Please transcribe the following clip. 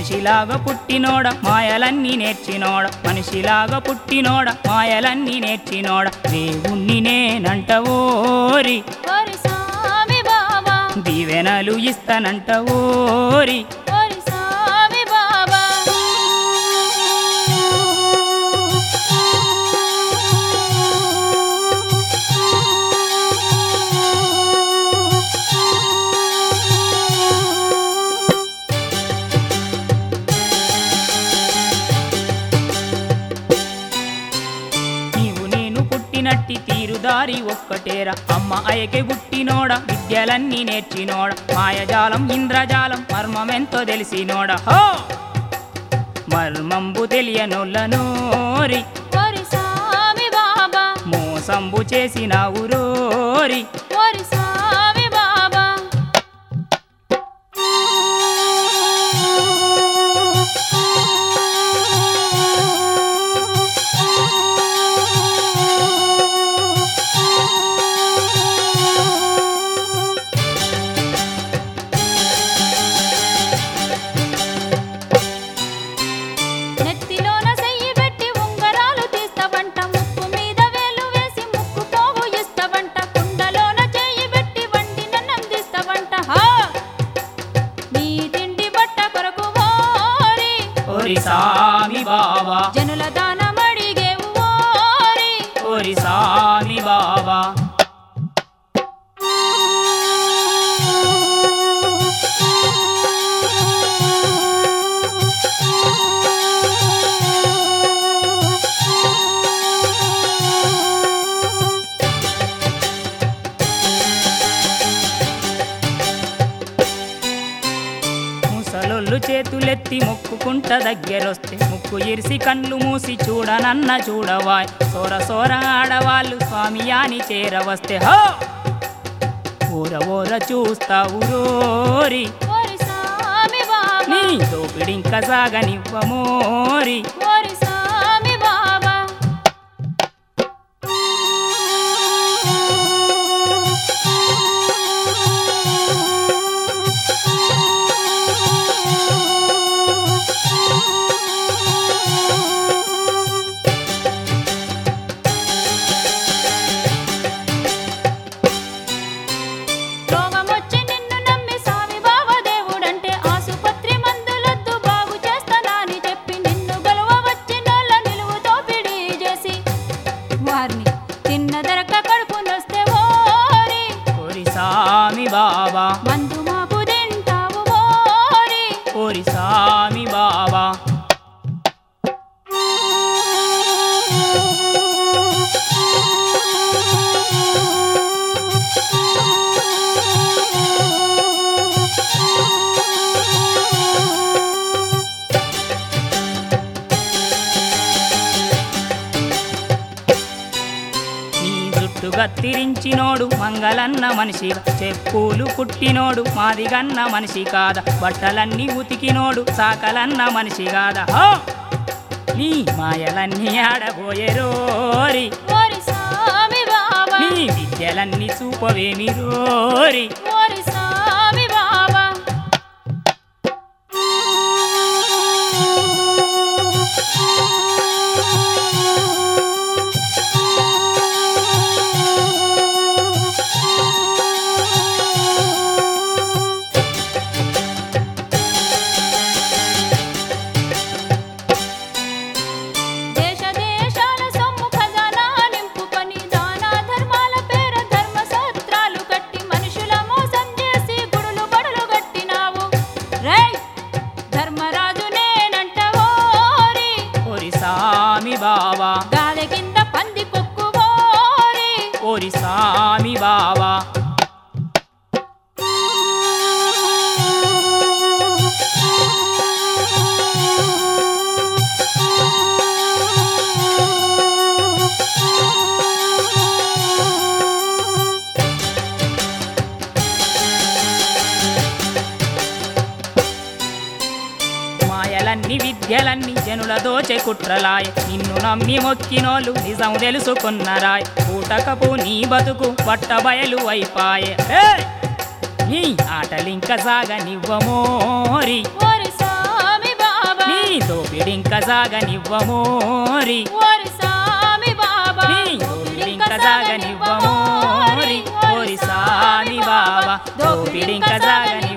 మనిషిలాగా పుట్టినోడ మాయలన్నీ నేర్చినోడ మనిషిలాగా పుట్టినోడ మాయలన్నీ నేర్చినోడ దేవుణ్ణి నేనంట ఓరి ఓరి సామి బాబా దీవెనలు ఇస్తానంట ఓరి ఓరి సామి బాబా నీవు నేను పుట్టినట్టి తీరుదారి ఒక్కటేరా అమ్మ అయకే గుట్టినోడ విద్యలన్నీ నేర్చినోడ మాయజాలం ఇంద్రజాలం మర్మమెంతో తెలిసినోడ హో మర్మంబు తెలియనొల్లనోరి ఓరి సామి బాబా మోసంబు చేసినావు రోరి ఓరి సామి బాబా నెత్తిలోన చెయ్యి పెట్టి ఉంగరాలు తీస్తావంట ముక్కు మీద వేలు వేసి ముక్కు పోగు ఇస్తావంట కుండలోన చెయ్యి పెట్టి వండిన తీస్తావంట హా నీ తిండి బట్ట కొరకు ఓరి ఓరి సామి బాబా జనుల దానమడిగేవు ఓరి ఓరి సామి బాబా ముసలొల్లు చేతులెత్తి మొక్కుకుంట దగ్గరొస్తే ముక్కు ఇరిసి కళ్ళు మూసి చూడనన్న చూడవాయ్ సోర సోర ఆడవాళ్ళు స్వామి అని చేరవస్తే హో ఊర ఊర చూస్తావు రోరి ఓరి సామి బాబా నీ దోపిడింక సాగనివ్వమోరి ఓరి సామి బాబా రోగమొచ్చి నిన్ను నమ్మి స్వామి బాబా దేవుడంటే ఆసుపత్రి మందులొద్దు బాగు చేస్తానని చెప్పి నిన్ను గొలవ వచ్చినోళ్ళ నిలువు దోపిడీ చేసి వారిని తిన్న దొరక కడుపు నొస్తే ఓరి ఓరి సామి బాబా మందు మాపు తింటావు ఓరి ఓరి సామి బాబా నీ జుట్టు గత్తిరించినోడు మంగళన్న మనిషి చెప్పులు కుట్టినోడు మాదిగన్న మనిషి కాద బట్టలన్నీ ఉతికినోడు సాకలన్న మనిషి కాదా హో! నీ మాయలన్నీ ఆడబోయే రోరి ఓరి సామి బాబా నీ విద్యలన్నీ చూపవేమి రోరి ఓరి సామి బాబా దేశ దేశాల సొమ్ము ఖజానా నింపుకొని దాన ధర్మాల పేర ధర్మ సూత్రాలు కట్టి మనుషుల మోసం చేసి గుడులు బడులు కట్టినావు రేయ్ ధర్మరాజు నేనంట ఓరి ఓరి సామి బాబా గాలి కింద పంది కొక్కు ఓరి ఓరి సామి బాబా మాయలన్నీ విద్యలన్నీ జనుల దోచె కుట్రలాయ నిన్ను నమ్మి మొక్కినోళ్ళు నిజం తెలుసుకున్నరాయ్ పూటకపు నీ బతుకు పట్ట బయలు అయిపాయే ఏయ్! నీ ఆటలింక సాగనివ్వమోరి ఓరి సామి బాబా నీ దోపిడింక సాగనివ్వమోరి ఓరి సామి బాబా నీ దోపిడింక సాగనివ్వమోరి ఓరి సామి బాబా దోపిడింక సాగని